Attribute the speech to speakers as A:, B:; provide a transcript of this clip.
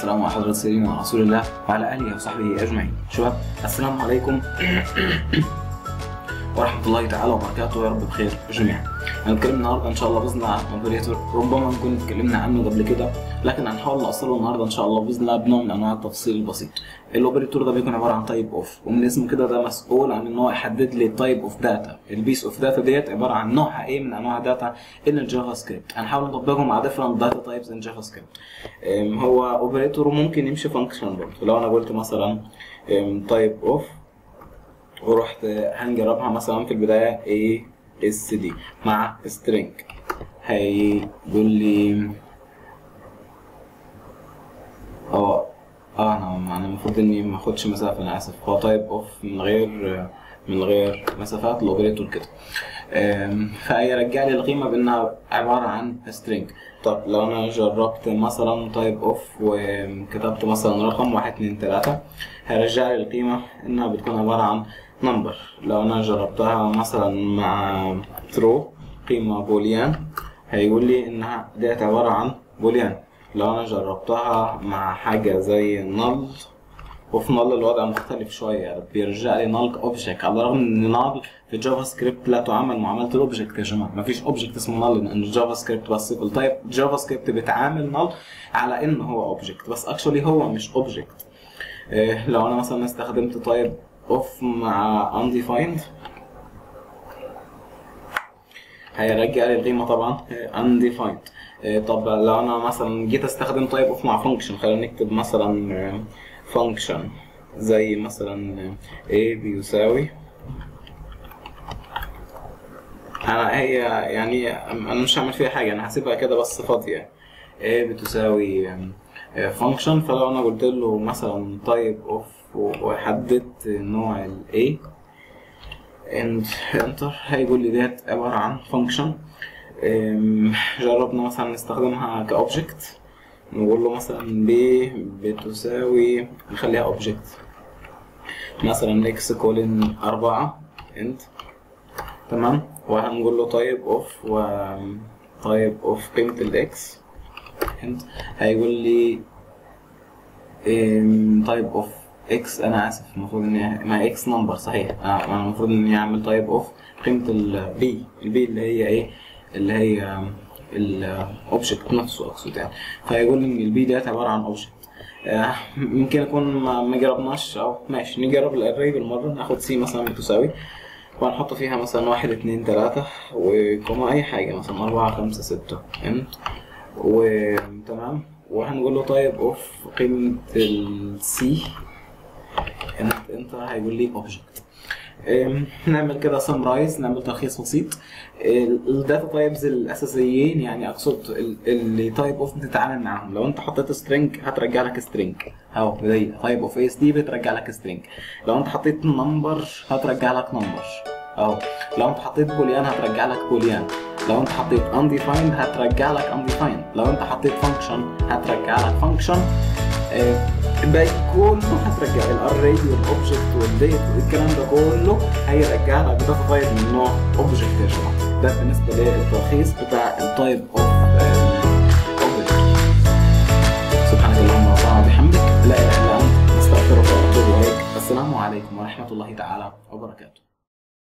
A: والسلام على حضرة سيدنا رسول الله وعلى آله وصحبه أجمعين شباب السلام عليكم ورحمة الله تعالى وبركاته يا رب بخير جميعا هنتكلم النهارده ان شاء الله باذن الله عن اوبريتور ربما نكون اتكلمنا عنه قبل كده لكن هنحاول نوصله النهارده ان شاء الله باذن الله بنوع من انواع التفصيل البسيط الاوبريتور ده بيكون عباره عن تايب اوف ومن اسمه كده ده مسؤول عن ان هو يحدد لي تايب اوف داتا البيس اوف داتا ديت عباره عن نوعها ايه من انواع داتا ان الجافا سكريبت هنحاول نطبقه مع ديفرنت داتا تايبس ان جافا سكريبت هو اوبريتور ممكن يمشي فانكشن برضه لو انا قلت مثلا تايب اوف ورحت هنجربها مثلا في البدايه A اس دي مع string هيقول لي اه اه انا انا المفروض اني ما اخدش مسافه انا اسف هو تايب اوف من غير من غير مسافات الاوبريتور كده فهيرجع لي القيمه بانها عباره عن string طب لو انا جربت مثلا تايب اوف وكتبت مثلا رقم واحد اتنين تلاته هيرجع لي القيمه انها بتكون عباره عن نمبر لو انا جربتها مثلا مع ترو قيمة بوليان هيقول لي انها ديت عبارة عن بوليان لو انا جربتها مع حاجة زي نل وفي نل الوضع مختلف شوية بيرجع لي نل اوبجكت على الرغم ان نل في جافا سكريبت لا تعامل معاملة الاوبجكت يا جماعة مفيش اوبجكت اسمه نل لان جافا سكريبت بس التايب جافا سكريبت بتعامل نل على ان هو اوبجكت بس اكشولي هو مش اوبجكت إيه لو انا مثلا استخدمت تايب اوف مع undefined هيرجع لي القيمه طبعا undefined طب لو انا مثلا جيت استخدم تايب اوف مع فانكشن خلينا نكتب مثلا فانكشن زي مثلا a بيساوي انا هي يعني انا مش هعمل فيها حاجه انا هسيبها كده بس فاضيه a بتساوي فانكشن فلو انا قلت له مثلا تايب اوف وحددت نوع ال A and enter هيقول لي ديت عبارة عن function جربنا مثلا نستخدمها كأوبجكت نقول له مثلا B بتساوي نخليها object مثلا x كولن أربعة end تمام وهنقول له type of و type of قيمة ال x end هيقول لي type of اكس انا اسف المفروض اني ما اكس نمبر صحيح انا المفروض اني اعمل تايب اوف قيمه البي البي اللي هي ايه اللي هي الاوبجكت نفسه اقصد يعني فيقول ان البي ديت عباره عن اوبجكت ممكن يكون ما جربناش او ماشي نجرب الاري بالمره ناخد سي مثلا بتساوي وهنحط فيها مثلا واحد اتنين تلاتة وكوما اي حاجة مثلا اربعة خمسة ستة فهمت وتمام وهنقول له تايب اوف قيمة السي انت انت هيقول لي اوبجكت نعمل كده سمرايز نعمل تلخيص بسيط الداتا تايبز الاساسيين يعني اقصد اللي تايب اوف بتتعامل معاهم لو انت حطيت سترينج هترجع لك سترينج اهو بدايه تايب اوف اس دي بترجع لك سترينج لو انت حطيت نمبر هترجع لك نمبر اهو لو انت حطيت بوليان هترجع لك بوليان لو انت حطيت undefined هترجع لك undefined لو انت حطيت function هترجع لك function الباقي كله هترجع الاري والاوبجكت والديت والكلام ده كله هيرجع لك داتا تايب من نوع اوبجكت يا جماعه ده بالنسبه للتلخيص بتاع التايب اوف اوبجكت سبحانك اللهم ربنا وبحمدك لا اله الا انت نستغفرك ونتوب اليك السلام عليكم ورحمه الله تعالى وبركاته